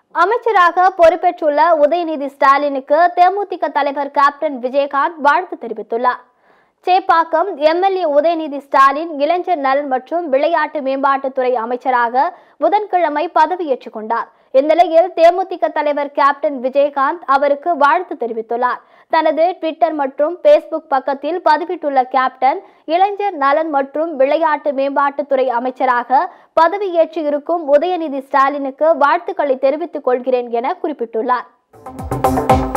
அமைச்சராக பொறுப்பேற்றுள்ள உதயநிதி ஸ்டாலினுக்கு தேமுதிக தலைவர் கேப்டன் விஜயகாந்த் வாழ்த்து தெரிவித்துள்ளார் சேப்பாக்கம் எம்எல்ஏ உதயநிதி ஸ்டாலின் இளைஞர் நலன் மற்றும் விளையாட்டு மேம்பாட்டுத்துறை அமைச்சராக புதன்கிழமை பதவியேற்றுக் கொண்டார் இந்நிலையில் தேமுதிக தலைவர் கேப்டன் விஜயகாந்த் அவருக்கு வாழ்த்து தெரிவித்துள்ளார் தனது ட்விட்டர் மற்றும் பேஸ்புக் பக்கத்தில் பதிவிட்டுள்ள கேப்டன் இளைஞர் நலன் மற்றும் விளையாட்டு மேம்பாட்டுத்துறை அமைச்சராக பதவியேற்று இருக்கும் உதயநிதி ஸ்டாலினுக்கு வாழ்த்துக்களை தெரிவித்துக் கொள்கிறேன் என குறிப்பிட்டுள்ளார்